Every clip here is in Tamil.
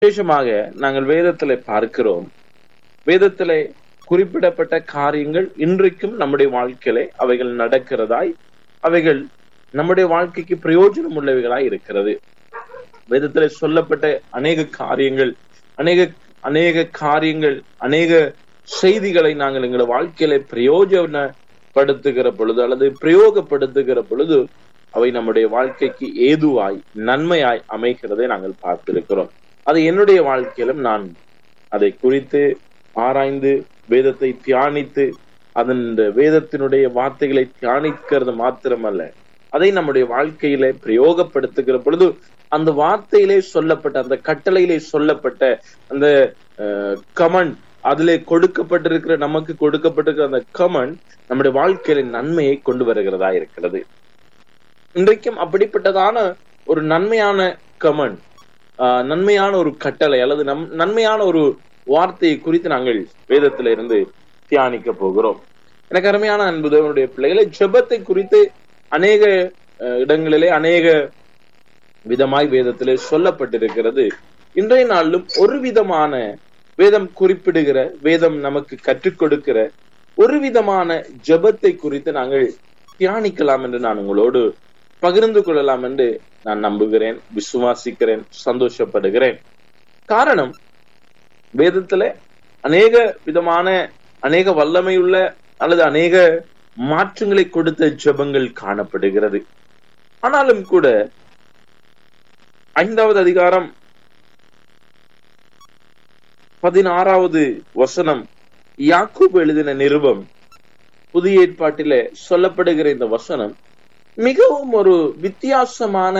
விசேஷமாக நாங்கள் வேதத்திலே பார்க்கிறோம் வேதத்திலே குறிப்பிடப்பட்ட காரியங்கள் இன்றைக்கும் நம்முடைய வாழ்க்கையிலே அவைகள் நடக்கிறதாய் அவைகள் நம்முடைய வாழ்க்கைக்கு பிரயோஜனம் உள்ளவைகளாய் இருக்கிறது வேதத்திலே சொல்லப்பட்ட அநேக காரியங்கள் அநேக அநேக காரியங்கள் அநேக செய்திகளை நாங்கள் எங்கள் வாழ்க்கையில பிரயோஜனப்படுத்துகிற பொழுது அல்லது பிரயோகப்படுத்துகிற பொழுது அவை நம்முடைய வாழ்க்கைக்கு ஏதுவாய் நன்மையாய் அமைகிறதை நாங்கள் பார்த்திருக்கிறோம் அது என்னுடைய வாழ்க்கையிலும் நான் அதை குறித்து ஆராய்ந்து வேதத்தை தியானித்து அதன் வேதத்தினுடைய வார்த்தைகளை தியானிக்கிறது மாத்திரமல்ல அதை நம்முடைய வாழ்க்கையில பிரயோகப்படுத்துகிற பொழுது அந்த வார்த்தையிலே சொல்லப்பட்ட அந்த கட்டளையிலே சொல்லப்பட்ட அந்த கமண்ட் அதிலே கொடுக்கப்பட்டிருக்கிற நமக்கு கொடுக்கப்பட்டிருக்கிற அந்த கமண்ட் நம்முடைய வாழ்க்கையில நன்மையை கொண்டு வருகிறதா இருக்கிறது இன்றைக்கும் அப்படிப்பட்டதான ஒரு நன்மையான கமண்ட் நன்மையான ஒரு கட்டளை அல்லது நம் நன்மையான ஒரு வார்த்தையை குறித்து நாங்கள் வேதத்தில இருந்து தியானிக்க போகிறோம் எனக்கு அருமையான அன்புதவனுடைய பிள்ளைகளை ஜெபத்தை குறித்து அநேக இடங்களிலே அநேக விதமாய் வேதத்திலே சொல்லப்பட்டிருக்கிறது இன்றைய நாளிலும் ஒரு விதமான வேதம் குறிப்பிடுகிற வேதம் நமக்கு கற்றுக் கொடுக்கிற ஒரு விதமான ஜபத்தை குறித்து நாங்கள் தியானிக்கலாம் என்று நான் உங்களோடு பகிர்ந்து கொள்ளலாம் என்று நான் நம்புகிறேன் விசுவாசிக்கிறேன் சந்தோஷப்படுகிறேன் காரணம் வேதத்துல அநேக விதமான அநேக வல்லமையுள்ள அல்லது அநேக மாற்றங்களை கொடுத்த ஜபங்கள் காணப்படுகிறது ஆனாலும் கூட ஐந்தாவது அதிகாரம் பதினாறாவது வசனம் யாக்கூப் எழுதின நிருபம் புதிய ஏற்பாட்டில சொல்லப்படுகிற இந்த வசனம் மிகவும் ஒரு வித்தியாசமான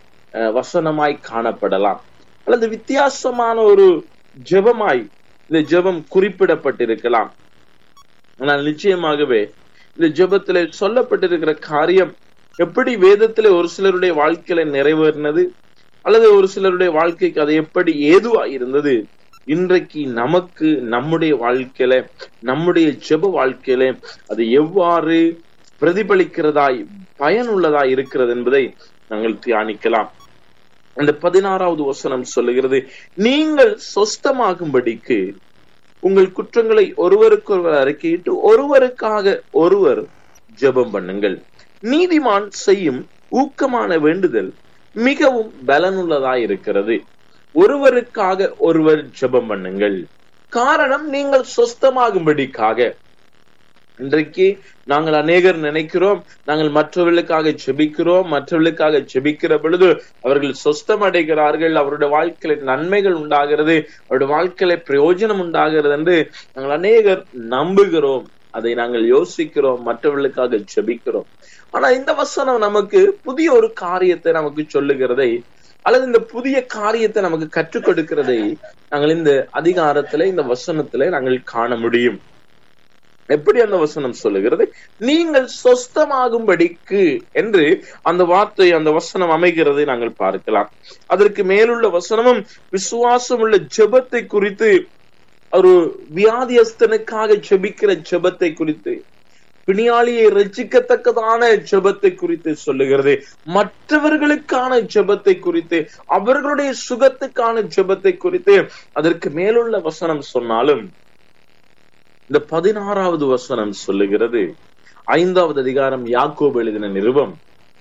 வசனமாய் காணப்படலாம் அல்லது வித்தியாசமான ஒரு ஜெபமாய் இந்த ஜெபம் குறிப்பிடப்பட்டிருக்கலாம் ஆனால் நிச்சயமாகவே இந்த ஜெபத்திலே சொல்லப்பட்டிருக்கிற காரியம் எப்படி வேதத்திலே ஒரு சிலருடைய வாழ்க்கையில நிறைவேறினது அல்லது ஒரு சிலருடைய வாழ்க்கைக்கு அது எப்படி ஏதுவா இருந்தது இன்றைக்கு நமக்கு நம்முடைய வாழ்க்கையில நம்முடைய ஜெப வாழ்க்கையில அது எவ்வாறு பிரதிபலிக்கிறதாய் பயனுள்ளதாய் இருக்கிறது என்பதை நாங்கள் தியானிக்கலாம் அந்த பதினாறாவது வசனம் சொல்லுகிறது நீங்கள் சொஸ்தமாகும்படிக்கு உங்கள் குற்றங்களை ஒருவருக்கொருவர் அறிக்கையிட்டு ஒருவருக்காக ஒருவர் ஜெபம் பண்ணுங்கள் நீதிமான் செய்யும் ஊக்கமான வேண்டுதல் மிகவும் பலனுள்ளதாய் இருக்கிறது ஒருவருக்காக ஒருவர் ஜெபம் பண்ணுங்கள் காரணம் நீங்கள் சொஸ்தமாகும்படிக்காக இன்றைக்கு நாங்கள் அநேகர் நினைக்கிறோம் நாங்கள் மற்றவர்களுக்காக ஜெபிக்கிறோம் மற்றவர்களுக்காக ஜெபிக்கிற பொழுது அவர்கள் சொஸ்தம் அடைகிறார்கள் அவருடைய வாழ்க்கையில நன்மைகள் உண்டாகிறது அவருடைய வாழ்க்கையில பிரயோஜனம் உண்டாகிறது என்று நாங்கள் அநேகர் நம்புகிறோம் அதை நாங்கள் யோசிக்கிறோம் மற்றவர்களுக்காக ஜெபிக்கிறோம் ஆனா இந்த வசனம் நமக்கு புதிய ஒரு காரியத்தை நமக்கு சொல்லுகிறதை அல்லது இந்த புதிய காரியத்தை நமக்கு கற்றுக் கொடுக்கிறதை நாங்கள் இந்த அதிகாரத்துல இந்த வசனத்துல நாங்கள் காண முடியும் எப்படி அந்த வசனம் சொல்லுகிறது நீங்கள் சொஸ்தமாகும்படிக்கு என்று அந்த வார்த்தை அந்த வசனம் அமைகிறதை நாங்கள் பார்க்கலாம் அதற்கு மேலுள்ள வசனமும் விசுவாசம் உள்ள ஜெபத்தை குறித்து ஒரு வியாதியஸ்தனுக்காக ஜெபிக்கிற ஜெபத்தை குறித்து பிணியாளியை ரசிக்கத்தக்கதான ஜெபத்தை குறித்து சொல்லுகிறது மற்றவர்களுக்கான ஜெபத்தை குறித்து அவர்களுடைய சுகத்துக்கான ஜெபத்தை குறித்து அதற்கு மேலுள்ள வசனம் சொன்னாலும் இந்த பதினாறாவது வசனம் சொல்லுகிறது ஐந்தாவது அதிகாரம் யாக்கோப் எழுதின நிருபம்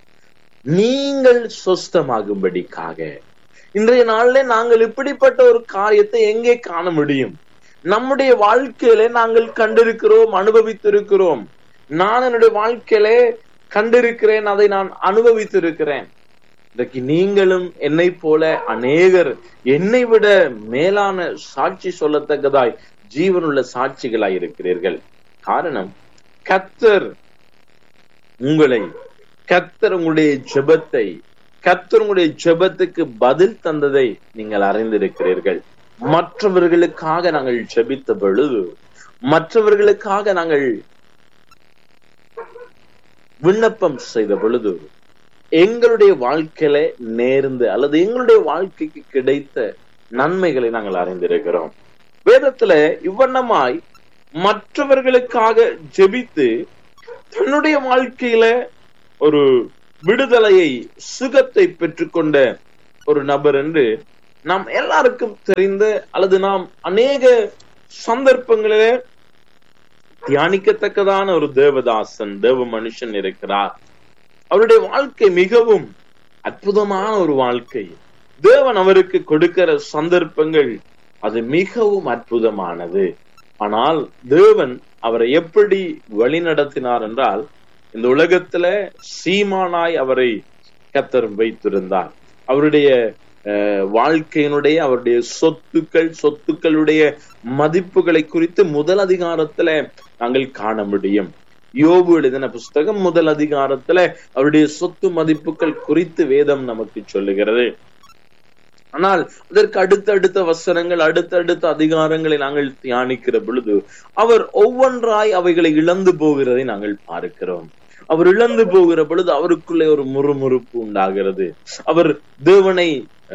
நீங்கள் சொஸ்தமாகும்படிக்காக இன்றைய நாள்ல நாங்கள் இப்படிப்பட்ட ஒரு காரியத்தை எங்கே காண முடியும் நம்முடைய வாழ்க்கையில நாங்கள் கண்டிருக்கிறோம் அனுபவித்திருக்கிறோம் நான் என்னுடைய வாழ்க்கையில கண்டிருக்கிறேன் அதை நான் அனுபவித்திருக்கிறேன் இன்றைக்கு நீங்களும் என்னை போல அநேகர் என்னை விட மேலான சாட்சி சொல்லத்தக்கதாய் ஜீவனுள்ள சாட்சிகளாய் இருக்கிறீர்கள் காரணம் கத்தர் உங்களை கத்தர் உங்களுடைய ஜெபத்தை கத்தர் உங்களுடைய ஜெபத்துக்கு பதில் தந்ததை நீங்கள் அறிந்திருக்கிறீர்கள் மற்றவர்களுக்காக நாங்கள் ஜெபித்த பொழுது மற்றவர்களுக்காக நாங்கள் விண்ணப்பம் செய்த பொழுது எங்களுடைய வாழ்க்கையில நேர்ந்து அல்லது எங்களுடைய வாழ்க்கைக்கு கிடைத்த நன்மைகளை நாங்கள் அறிந்திருக்கிறோம் வேதத்துல இவ்வண்ணமாய் மற்றவர்களுக்காக ஜெபித்து தன்னுடைய வாழ்க்கையில ஒரு விடுதலையை சுகத்தை பெற்றுக்கொண்ட ஒரு நபர் என்று நாம் எல்லாருக்கும் தெரிந்த அல்லது நாம் அநேக சந்தர்ப்பங்களிலே தியானிக்கத்தக்கதான ஒரு தேவதாசன் தேவ மனுஷன் இருக்கிறார் அவருடைய வாழ்க்கை மிகவும் அற்புதமான ஒரு வாழ்க்கை தேவன் அவருக்கு கொடுக்கிற சந்தர்ப்பங்கள் அது மிகவும் அற்புதமானது ஆனால் தேவன் அவரை எப்படி வழி நடத்தினார் என்றால் இந்த உலகத்துல சீமானாய் அவரை கத்தர் வைத்திருந்தார் அவருடைய வாழ்க்கையினுடைய அவருடைய சொத்துக்கள் சொத்துக்களுடைய மதிப்புகளை குறித்து முதல் அதிகாரத்துல நாங்கள் காண முடியும் யோபு எழுதின புஸ்தகம் முதல் அதிகாரத்துல அவருடைய சொத்து மதிப்புகள் குறித்து வேதம் நமக்கு சொல்லுகிறது ஆனால் அதற்கு அடுத்தடுத்த வசனங்கள் அடுத்தடுத்த அதிகாரங்களை நாங்கள் தியானிக்கிற பொழுது அவர் ஒவ்வொன்றாய் அவைகளை இழந்து போகிறதை நாங்கள் பார்க்கிறோம் அவர் இழந்து போகிற பொழுது அவருக்குள்ளே ஒரு முறுமுறுப்பு உண்டாகிறது அவர் தேவனை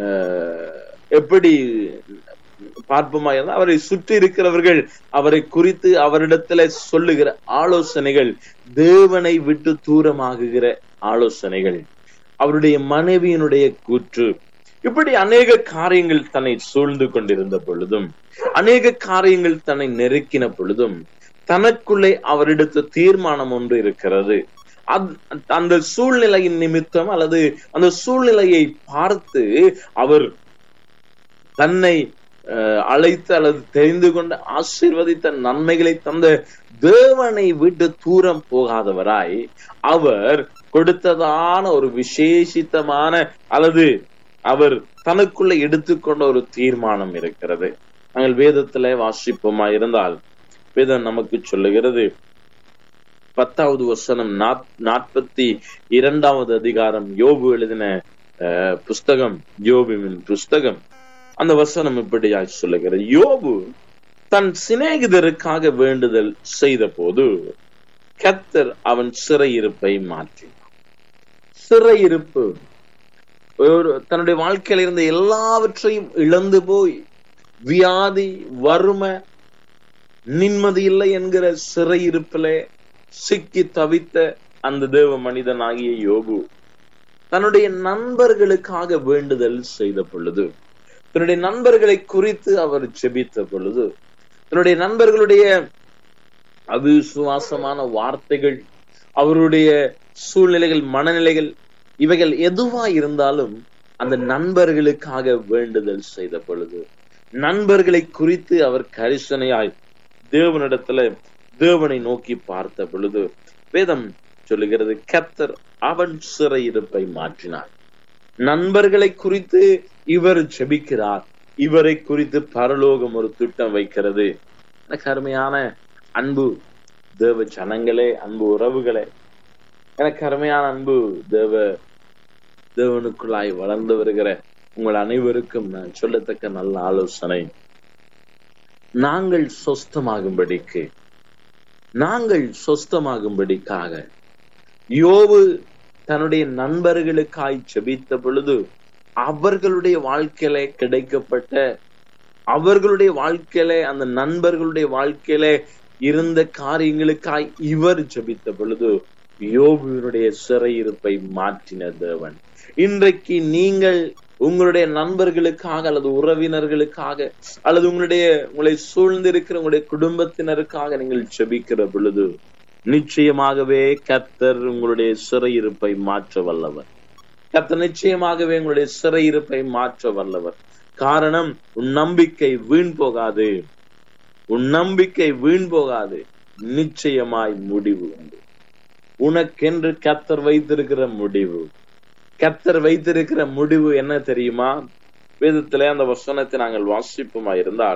எப்படி பார்ப்போமா இருந்தால் அவரை சுற்றி இருக்கிறவர்கள் அவரை குறித்து அவரிடத்துல சொல்லுகிற ஆலோசனைகள் தேவனை விட்டு தூரமாகுகிற ஆலோசனைகள் அவருடைய மனைவியினுடைய கூற்று இப்படி அநேக காரியங்கள் தன்னை சூழ்ந்து கொண்டிருந்த பொழுதும் அநேக காரியங்கள் தன்னை நெருக்கின பொழுதும் தனக்குள்ளே அவரிடத்த தீர்மானம் ஒன்று இருக்கிறது அந்த சூழ்நிலையின் நிமித்தம் அல்லது அந்த சூழ்நிலையை பார்த்து அவர் தன்னை அழைத்து அல்லது தெரிந்து கொண்டு ஆசீர்வதித்த நன்மைகளை தந்த தேவனை விட்டு தூரம் போகாதவராய் அவர் கொடுத்ததான ஒரு விசேஷித்தமான அல்லது அவர் தனக்குள்ள எடுத்துக்கொண்ட ஒரு தீர்மானம் இருக்கிறது நாங்கள் வேதத்துல வாசிப்போமா இருந்தால் வேதம் நமக்கு சொல்லுகிறது பத்தாவது வசனம் நாற்பத்தி இரண்டாவது அதிகாரம் யோபு எழுதின புஸ்தகம் யோபுவின் புஸ்தகம் அந்த வசனம் இப்படியாய் சொல்லுகிறது யோபு தன் சிநேகிதருக்காக வேண்டுதல் செய்த போது கத்தர் அவன் சிறையிருப்பை மாற்றினார் சிறையிருப்பு ஒரு தன்னுடைய வாழ்க்கையில இருந்த எல்லாவற்றையும் இழந்து போய் வியாதி வறுமை நிம்மதி இல்லை என்கிற சிறையிருப்பிலே சிக்கி தவித்த அந்த தேவ மனிதனாகிய யோபு தன்னுடைய நண்பர்களுக்காக வேண்டுதல் செய்த பொழுது தன்னுடைய நண்பர்களை குறித்து அவர் ஜெபித்த பொழுது தன்னுடைய நண்பர்களுடைய அவிசுவாசமான வார்த்தைகள் அவருடைய சூழ்நிலைகள் மனநிலைகள் இவைகள் எதுவா இருந்தாலும் அந்த நண்பர்களுக்காக வேண்டுதல் செய்த பொழுது நண்பர்களை குறித்து அவர் கரிசனையாய் தேவனிடத்துல தேவனை நோக்கி பார்த்த பொழுது வேதம் சொல்லுகிறது கத்தர் அவன் சிறையிருப்பை மாற்றினார் நண்பர்களை குறித்து இவர் ஜெபிக்கிறார் இவரை குறித்து பரலோகம் ஒரு திட்டம் வைக்கிறது எனக்கு அருமையான அன்பு தேவ ஜனங்களே அன்பு உறவுகளே எனக்கு அருமையான அன்பு தேவ தேவனுக்குள்ளாய் வளர்ந்து வருகிற உங்கள் அனைவருக்கும் நான் சொல்லத்தக்க நல்ல ஆலோசனை நாங்கள் சொஸ்தமாகும்படிக்கு நாங்கள் சொஸ்தமாகும்படிக்காக யோவு தன்னுடைய நண்பர்களுக்காய் செபித்த பொழுது அவர்களுடைய வாழ்க்கையில கிடைக்கப்பட்ட அவர்களுடைய வாழ்க்கையில அந்த நண்பர்களுடைய வாழ்க்கையில இருந்த காரியங்களுக்காய் இவர் ஜெபித்த பொழுது யோபுவினுடைய சிறையிருப்பை மாற்றின தேவன் இன்றைக்கு நீங்கள் உங்களுடைய நண்பர்களுக்காக அல்லது உறவினர்களுக்காக அல்லது உங்களுடைய உங்களை சூழ்ந்திருக்கிற உங்களுடைய குடும்பத்தினருக்காக நீங்கள் செபிக்கிற பொழுது நிச்சயமாகவே கத்தர் உங்களுடைய சிறையிருப்பை மாற்ற வல்லவர் கத்தர் நிச்சயமாகவே உங்களுடைய சிறையிருப்பை மாற்ற வல்லவர் காரணம் உன் நம்பிக்கை வீண் போகாது உன் நம்பிக்கை வீண் போகாது நிச்சயமாய் முடிவு உண்டு உனக்கென்று கத்தர் வைத்திருக்கிற முடிவு கத்தர் வைத்திருக்கிற முடிவு என்ன தெரியுமா வேதத்திலே அந்த வசனத்தை நாங்கள் வாசிப்புமா இருந்தால்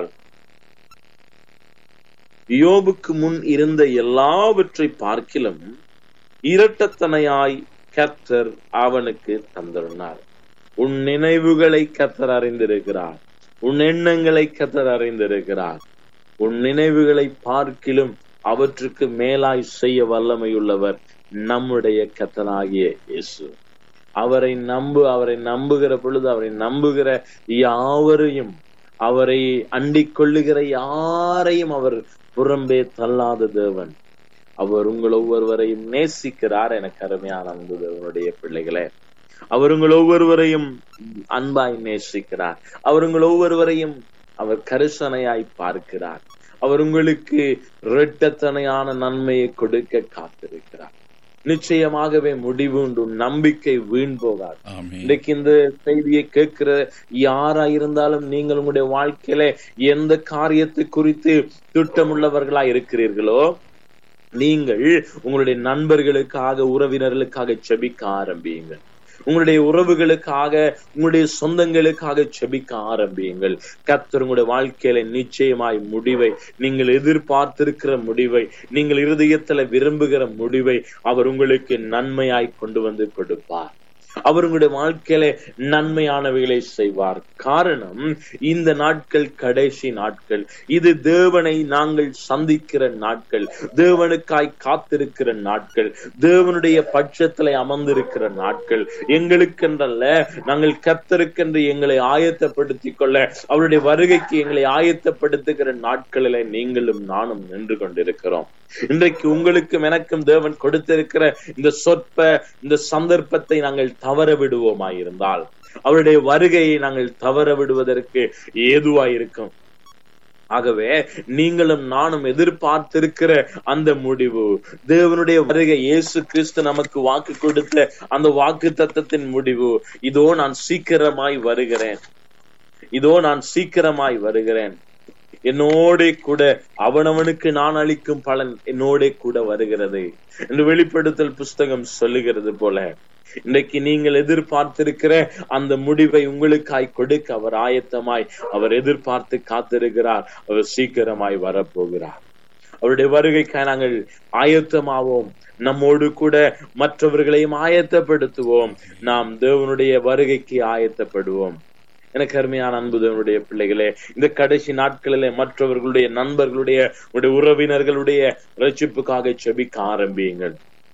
யோபுக்கு முன் இருந்த எல்லாவற்றை பார்க்கிலும் இரட்டத்தனையாய் கத்தர் அவனுக்கு தந்திருந்தார் உன் நினைவுகளை கத்தர் அறிந்திருக்கிறார் உன் எண்ணங்களை கத்தர் அறிந்திருக்கிறார் உன் நினைவுகளை பார்க்கிலும் அவற்றுக்கு மேலாய் செய்ய வல்லமையுள்ளவர் நம்முடைய கத்தனாகிய இயேசு அவரை நம்பு அவரை நம்புகிற பொழுது அவரை நம்புகிற யாவரையும் அவரை அண்டிக் கொள்ளுகிற யாரையும் அவர் புறம்பே தள்ளாத தேவன் அவர் உங்கள் ஒவ்வொருவரையும் நேசிக்கிறார் எனக்கு அருமையான அன்பு தேவனுடைய பிள்ளைகளே அவர் உங்கள் ஒவ்வொருவரையும் அன்பாய் நேசிக்கிறார் அவர் உங்கள் ஒவ்வொருவரையும் அவர் கரிசனையாய் பார்க்கிறார் அவர் உங்களுக்கு இரட்டத்தனையான நன்மையை கொடுக்க காத்திருக்கிறார் நிச்சயமாகவே முடிவு உண்டு நம்பிக்கை வீண் போகாது ஆமென் இன்றைக்கு இந்த செய்தியை கேட்கிற யாரா இருந்தாலும் நீங்கள் உங்களுடைய வாழ்க்கையில எந்த காரியத்தை குறித்து திட்டமுள்ளவர்களா இருக்கிறீர்களோ நீங்கள் உங்களுடைய நண்பர்களுக்காக உறவினர்களுக்காக செபிக்க ஆரம்பியுங்கள் உங்களுடைய உறவுகளுக்காக உங்களுடைய சொந்தங்களுக்காக செபிக்க ஆரம்பியுங்கள் கர்த்தர் உங்களுடைய வாழ்க்கையில நிச்சயமாய் முடிவை நீங்கள் எதிர்பார்த்திருக்கிற முடிவை நீங்கள் இருதயத்துல விரும்புகிற முடிவை அவர் உங்களுக்கு நன்மையாய் கொண்டு வந்து கொடுப்பார் அவர் உங்களுடைய வாழ்க்கையில நன்மையானவைகளை செய்வார் காரணம் இந்த நாட்கள் கடைசி நாட்கள் இது தேவனை நாங்கள் சந்திக்கிற நாட்கள் தேவனுக்காய் காத்திருக்கிற நாட்கள் தேவனுடைய பட்சத்திலே அமர்ந்திருக்கிற நாட்கள் எங்களுக்கென்றல்ல நாங்கள் கத்தருக்கென்று எங்களை ஆயத்தப்படுத்திக் கொள்ள அவருடைய வருகைக்கு எங்களை ஆயத்தப்படுத்துகிற நாட்களிலே நீங்களும் நானும் நின்று கொண்டிருக்கிறோம் இன்றைக்கு உங்களுக்கும் எனக்கும் தேவன் கொடுத்திருக்கிற இந்த சொற்ப இந்த சந்தர்ப்பத்தை நாங்கள் தவற விடுவோமாயிருந்தால் அவருடைய வருகையை நாங்கள் தவற விடுவதற்கு ஏதுவாயிருக்கும் ஆகவே நீங்களும் நானும் எதிர்பார்த்திருக்கிற அந்த முடிவு தேவனுடைய வருகை இயேசு கிறிஸ்து நமக்கு வாக்கு கொடுத்த அந்த வாக்கு தத்தத்தின் முடிவு இதோ நான் சீக்கிரமாய் வருகிறேன் இதோ நான் சீக்கிரமாய் வருகிறேன் என்னோட கூட அவனவனுக்கு நான் அளிக்கும் பலன் என்னோட கூட வருகிறது என்று வெளிப்படுத்தல் புஸ்தகம் சொல்லுகிறது போல இன்றைக்கு நீங்கள் எதிர்பார்த்திருக்கிற அந்த முடிவை உங்களுக்காய் கொடுக்க அவர் ஆயத்தமாய் அவர் எதிர்பார்த்து காத்திருக்கிறார் அவர் சீக்கிரமாய் வரப்போகிறார் அவருடைய வருகைக்காய் நாங்கள் ஆயத்தமாவோம் நம்மோடு கூட மற்றவர்களையும் ஆயத்தப்படுத்துவோம் நாம் தேவனுடைய வருகைக்கு ஆயத்தப்படுவோம் எனக்கு அருமையான அன்பு தேவனுடைய பிள்ளைகளே இந்த கடைசி நாட்களிலே மற்றவர்களுடைய நண்பர்களுடைய உடைய உறவினர்களுடைய ரட்சிப்புக்காக செபிக்க ஆரம்பியுங்கள்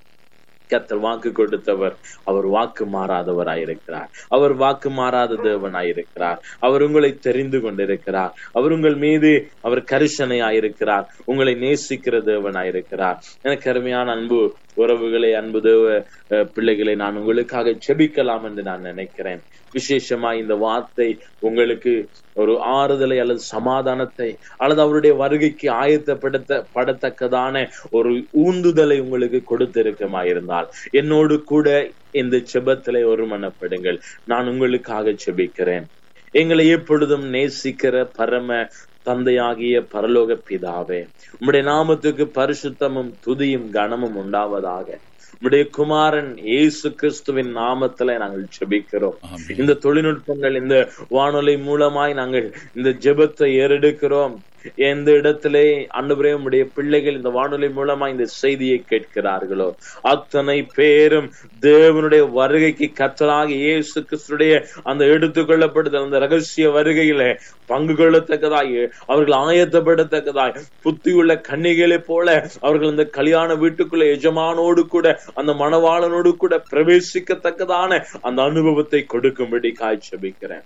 கத்தர் வாக்கு கொடுத்தவர் அவர் வாக்கு மாறாதவராயிருக்கிறார் அவர் வாக்கு மாறாத தேவனாயிருக்கிறார் அவர் உங்களை தெரிந்து கொண்டிருக்கிறார் அவர் உங்கள் மீது அவர் கரிசனையாயிருக்கிறார் உங்களை நேசிக்கிற தேவனாயிருக்கிறார் எனக்கு அருமையான அன்பு உறவுகளை அன்பு தேவ அஹ், பிள்ளைகளை நான் உங்களுக்காக செபிக்கலாம் என்று நான் நினைக்கிறேன் விசேஷமா இந்த வார்த்தை உங்களுக்கு ஒரு ஆறுதலை அல்லது சமாதானத்தை அல்லது அவருடைய வருகைக்கு ஆயத்தப்படுத்த படத்தக்கதான ஒரு ஊந்துதலை உங்களுக்கு கொடுத்திருக்கமாயிருந்தால் என்னோடு கூட இந்த செபத்திலே ஒருமனப்படுங்கள் நான் உங்களுக்காக செபிக்கிறேன் எங்களை எப்பொழுதும் நேசிக்கிற பரம தந்தையாகிய பரலோக பிதாவே உம்முடைய நாமத்துக்கு பரிசுத்தமும் துதியும் கனமும் உண்டாவதாக உம்முடைய குமாரன் இயேசு கிறிஸ்துவின் நாமத்துல நாங்கள் செபிக்கிறோம் ஆமென் இந்த தொழில்நுட்பங்கள் இந்த வானொலி மூலமாய் நாங்கள் இந்த ஜெபத்தை ஏறெடுக்கிறோம் எந்த இடத்திலே அன்றுவரே உடைய பிள்ளைகள் இந்த வானொலி மூலமா இந்த செய்தியை கேட்கிறார்களோ அத்தனை பேரும் தேவனுடைய வருகைக்கு கத்தலாக இயேசு கிறிஸ்துடைய அந்த எடுத்துக்கொள்ளப்படுதல் அந்த ரகசிய வருகையில பங்கு கொள்ளத்தக்கதாய் அவர்கள் ஆயத்தப்படத்தக்கதாய் புத்தியுள்ள கன்னிகளை போல அவர்கள் இந்த கல்யாண வீட்டுக்குள்ள எஜமானோடு கூட அந்த மணவாளனோடு கூட பிரவேசிக்கத்தக்கதான அந்த அனுபவத்தை கொடுக்கும்படி காய்ச்சபிக்கிறேன்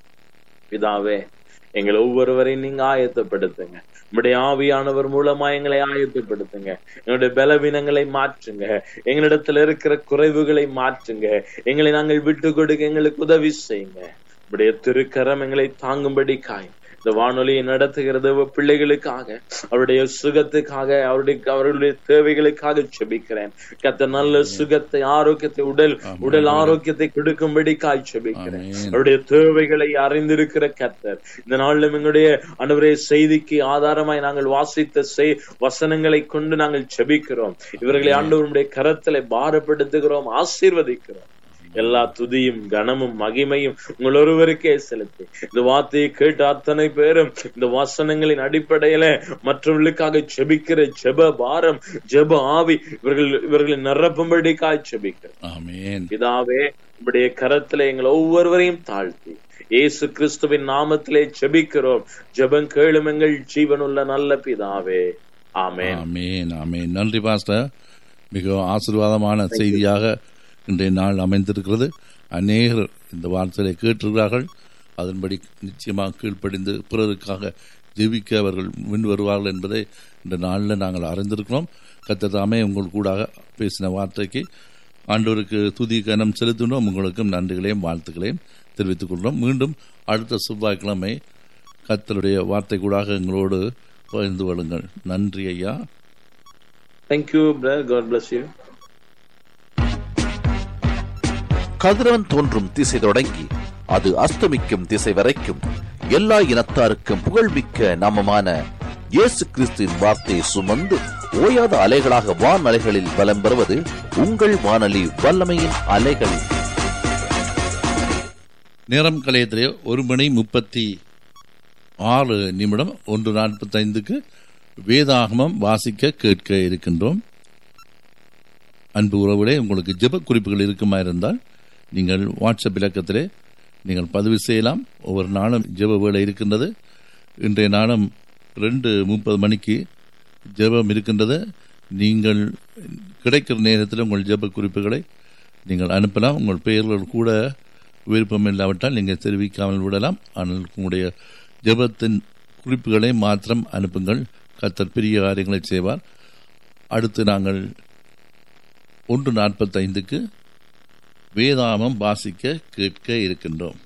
பிதாவே எங்களை ஒவ்வொருவரையும் நீங்க ஆயத்தப்படுத்துங்க உம்முடைய ஆவியானவர் மூலமா எங்களை ஆயத்தப்படுத்துங்க எங்களுடைய பலவீனங்களை மாற்றுங்க எங்களிடத்துல இருக்கிற குறைவுகளை மாற்றுங்க எங்களை நாங்கள் விட்டு கொடுக்க எங்களுக்கு உதவி செய்யுங்க உம்முடைய திருக்கரம் எங்களை தாங்கும்படி காய் இந்த வானொலியை நடத்துகிற தேவ பிள்ளைகளுக்காக அவருடைய சுகத்துக்காக அவருடைய அவர்களுடைய தேவைகளுக்காக செபிக்கிறேன் கத்த நல்ல சுகத்தை ஆரோக்கியத்தை உடல் உடல் ஆரோக்கியத்தை கொடுக்கும்படி காய் செபிக்கிறேன் ஆமென். அவருடைய தேவைகளை அறிந்திருக்கிற கத்தர் இந்த நாளிலும் எங்களுடைய அன்றுவரே செய்திக்கு ஆதாரமாய் நாங்கள் வாசித்த செய் வசனங்களை கொண்டு நாங்கள் செபிக்கிறோம் இவர்களை ஆண்டவருடைய கரத்திலே பாரப்படுத்துகிறோம் ஆசீர்வதிக்கிறோம் எல்லா துதியும் கனமும் மகிமையும் உங்கள் ஒருவருக்கே செலுத்தி இந்த வார்த்தையை கேட்ட அத்தனை பேரும் இந்த வசனங்களின் அடிப்படையில மற்றவர்களுக்காக செபிக்கிற ஜெப பாரம் ஜெப ஆவி இவர்கள் இவர்களை நிரப்பும்படிக்காய் செபிக்கிறோம் ஆமென் பிதாவே உம்முடைய கரத்துல எங்களை ஒவ்வொருவரையும் தாழ்த்தி இயேசு கிறிஸ்துவின் நாமத்திலே ஜெபிக்கிறோம் ஜெபம் கேளும் எங்கள் ஜீவனுள்ள நல்ல பிதாவே ஆமென் ஆமென் ஆமென் நன்றி பாஸ்டர் மிகவும் ஆசீர்வாதமான செய்தியாக இன்றைய நாள் அமைந்திருக்கிறது அநேகர் இந்த வார்த்தையை கேட்டிருக்கிறார்கள் அதன்படி நிச்சயமாக கீழ்ப்படிந்து பிறருக்காக ஜெபிக்க அவர்கள் முன் வருவார்கள் என்பதை இந்த நாளில் நாங்கள் அறிந்திருக்கிறோம் கத்ததாமே உங்கள் கூட பேசின வார்த்தைக்கு ஆண்டவருக்கு துதி கனம் செலுத்தினோம் உங்களுக்கும் நன்றிகளையும் வாழ்த்துக்களையும் தெரிவித்துக் கொள்கிறோம் மீண்டும் அடுத்த செவ்வாய்க்கிழமை கத்தருடைய வார்த்தை கூடாக எங்களோடு பகிர்ந்து கொள்ளுங்கள் நன்றி ஐயா thank you brother god bless you கதிரவன் தோன்றும் திசை தொடங்கி அது அஸ்தமிக்கும் திசை வரைக்கும் எல்லா இனத்தாருக்கும் புகழ்மிக்க நாமமான இயேசு கிறிஸ்துவின் வார்த்தையை சுமந்து ஓயாத அலைகளாக வான் அலைகளில் பலம் பெறுவது உங்கள் வானொலி வல்லமையின் அலைகள் நேரம் கலையத்திலே ஒரு மணி முப்பத்தி ஆறு நிமிடம் ஒன்று நாற்பத்தைந்துக்கு வேதாகமம் வாசிக்க கேட்க இருக்கின்றோம் அன்பு உறவுகளே உங்களுக்கு ஜெப குறிப்புகள் இருக்குமா இருந்தால் நீங்கள் வாட்ஸ்அப் இலக்கத்திலே நீங்கள் பதிவு செய்யலாம் ஒவ்வொரு நாளும் ஜெப வேலை இருக்கின்றது இன்றைய நாளும் ரெண்டு முப்பது மணிக்கு ஜெபம் இருக்கின்றது நீங்கள் கிடைக்கிற நேரத்தில் உங்கள் ஜெப குறிப்புகளை நீங்கள் அனுப்பலாம் உங்கள் பெயர்கள் கூட விருப்பம் இல்லாவிட்டால் நீங்கள் தெரிவிக்காமல் விடலாம் ஆனால் உங்களுடைய ஜெபத்தின் குறிப்புகளை மாத்திரம் அனுப்புங்கள் கத்தர் பெரிய காரியங்களை செய்வார் அடுத்து நாங்கள் ஒன்று நாற்பத்தைந்துக்கு வேதாமம் வாசிக்க கேட்க இருக்கின்றோம்